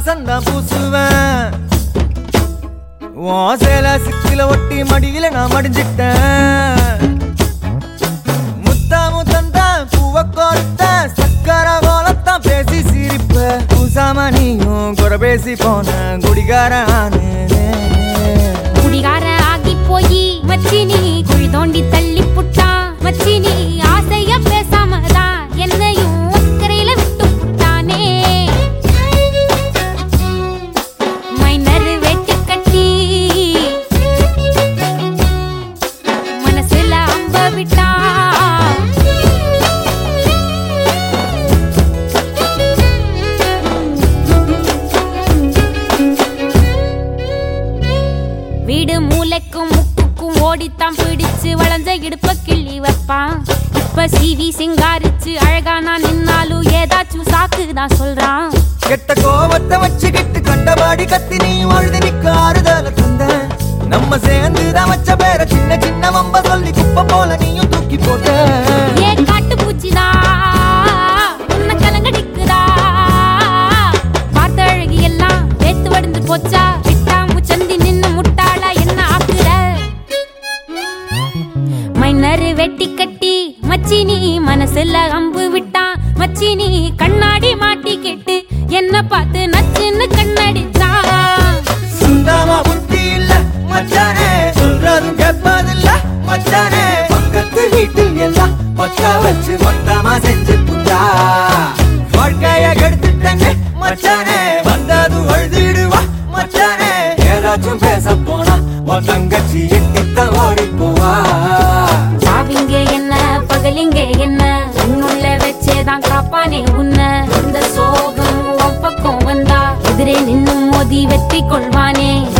வாசம் தான் பூசுவேன் உன் சேல சிக்கில ஒட்டி மடியில நான் மடிஞ்சிட்டேன் முத்தாமு தந்தா பூவ கோர்த்த சக்கர கோலத்தான் பேசி சிரிப்ப பூசாம நீயும் குறை பேசி போன குடிகார குடிகார ஆகி போய் மச்சினி குழி தோண்டி தள்ளி புட்டான் மச்சினி ஆசைய பேசாமதான் என்னையும் அக்கறையில விட்டு புட்டானே மைனர் வெட்டு கட்டி மனசுல அம்ப விட்டான் வீடு மூளைக்கும் முக்குக்கும் ஓடித்தான் பிடிச்சு வளைஞ்ச இடுப்ப கிள்ளி வைப்பான் இப்ப சிவி சிங்காரிச்சு அழகா நான் நின்னாலும் ஏதாச்சும் சாக்கு தான் சொல்றான் கெட்ட கோவத்தை வச்சுக்கிட்டு கண்டபாடி கத்தி நீ வாழ்ந்து நிக்க ஆறுதல தந்த நம்ம சேர்ந்து தான் வச்ச பேர சின்ன சின்ன வம்ப சொல்லி குப்பை போல நீயும் தூக்கி போட்ட ஏ காட்டு பூச்சிதா உன்னை கலங்கடிக்குதா பார்த்த அழகி எல்லாம் வேத்து வடிந்து போச்சா விட்டாமு சந்தி நின்னு முட்டாளா என்ன ஆக்குற மைனர் வெட்டி கட்டி மச்சினி மனசுல அம்பு விட்டான் மச்சினி கண்ணாடி மாட்டி கேட்டு என்ன பார்த்து நச்சுன்னு கண்ணடிச்சான் சுத்தமா புத்தி இல்ல மச்சானே சொல்றதும் கேட்பதில்ல மச்சானே பக்கத்து வீட்டில் எல்லாம் பக்கா வச்சு மொத்தமா செஞ்சு புட்டா வாழ்க்கைய கெடுத்துட்டங்க மச்சானே வந்ததும் அழுதிடுவா மச்சானே ஏதாச்சும் பேச போனா உன் தங்கச்சி எட்டித்தான் ஓடி போவா சாவிங்க என்ன பகலிங்க என்ன உன்னுள்ள வச்சேதான் காப்பானே உன்னை இந்த சோகம் உன் பக்கம் வந்தா எதிரே நின்னு மோதி வெற்றி கொள்வானே